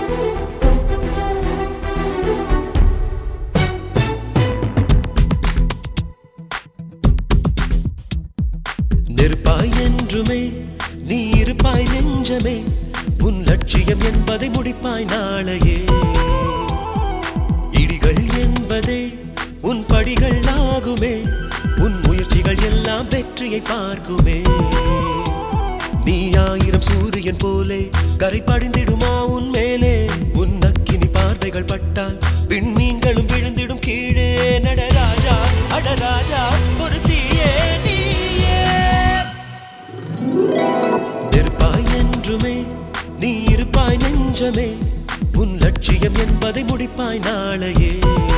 நெருப்பாய் என்றுமே நீ இருப்பாய் நெஞ்சமே உன் லட்சியம் என்பதை முடிப்பாய் நாளையே இடிகள் என்பதே உன் படிகள் ஆகுமே உன் முயற்சிகள் எல்லாம் வெற்றியை பார்க்குமே நீ ஆயிரம் சூரியன் போலே கரை படிந்திடுமா உன் மேலே உன் நக்கினி பார்வைகள் பட்டால் விண்மீன்களும் விழுந்திடும் கீழே நடராஜா அடராஜா ஒரு தீயே நீயே நெருப்பாய் என்றுமே நீ இருப்பாய் நெஞ்சமே உன் லட்சியம் என்பதை முடிப்பாய் நாளையே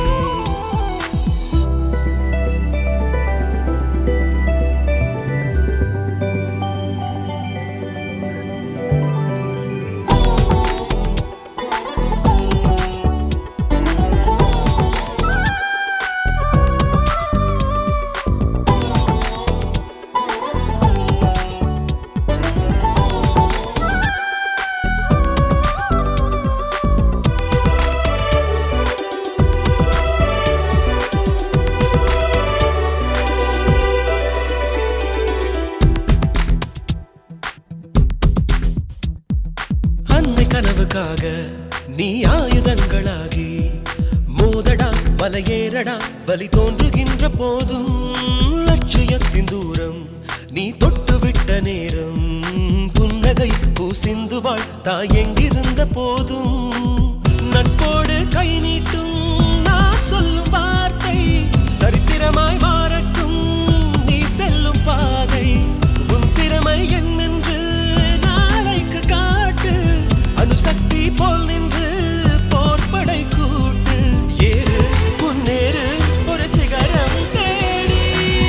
அன்னை கனவுக்காக நீ ஆயுதங்களாகி மோதடா மலையேறடா வலி தோன்றுகின்ற போதும் லட்சியத்தின் தூரம் நீ தொட்டுவிட்ட நேரம் புன்னகை பூசிந்துவாள் தாய் எங்கிருந்த போதும் நட்போடு கை நீட்டும் நான் சொல்லும் வார்த்தை சரித்திரமாய் மாறட்டும் நீ செல்லும் பாதை உன் திறமை என்னென்று நாளைக்கு காட்டு அணுசக்தி போல் நின்று போர்படை கூட்டு ஏறு முன்னேறு ஒரு சிகரம் தேடி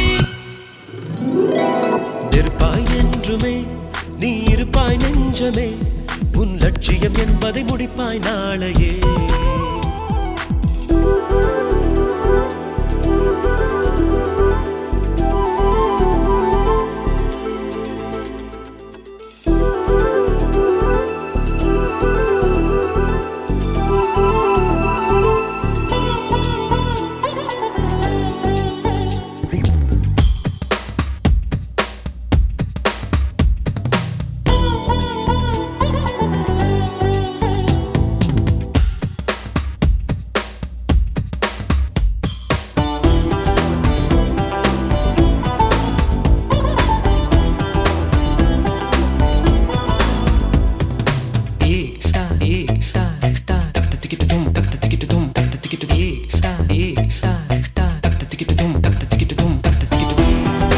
நெருப்பாய் என்றுமே நீ இருப்பாய் நெஞ்சமே உன் லட்சியம் என்பதை முடிப்பாய் நாளையே Ik ta ik ta ta tak ta tikit dum tak ta tikit dum tak ta tikit ik ta ik ta ta tak ta tikit dum tak ta tikit dum tak ta tikit dum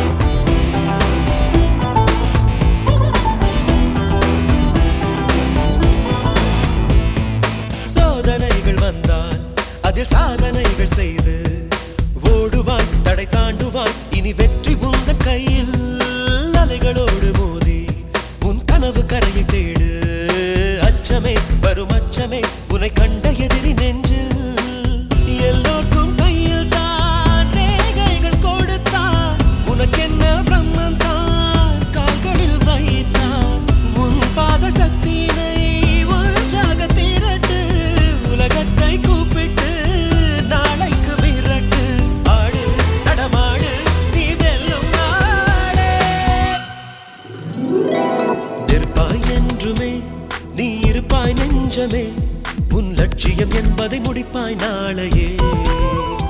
சோதனைகள் வந்தால் அதில் சாதனைகள் செய்து ஓடுவாய் தடை தாண்டுவாய் இனி வெற்றி உந்தன் கையில் அலைகளோடு மோதி உன் கனவு கரையை தேடு அச்சமே வரும் அச்சமே உன்னை கண்ட எதிரி நெஞ்சில் எல்லோர்க்கும் கையில் தான் ரேகைகள் கொடுத்தான் உனக்கென்ன பிரம்மன் தான் கால்களில் வைத்தான் உன் பாத சக்தியினை ஒன்றாக திரட்டு உலகத்தை கூப்பிட்டு நாளைக்கு விரட்டு ஆடு நடமாடு நீ வெல்லும் நாளே நெருப்பாய் என்றுமே நீ இருப்பாய் நெஞ்சமே உன் லட்சியம் என்பதை முடிப்பாய் நாளையே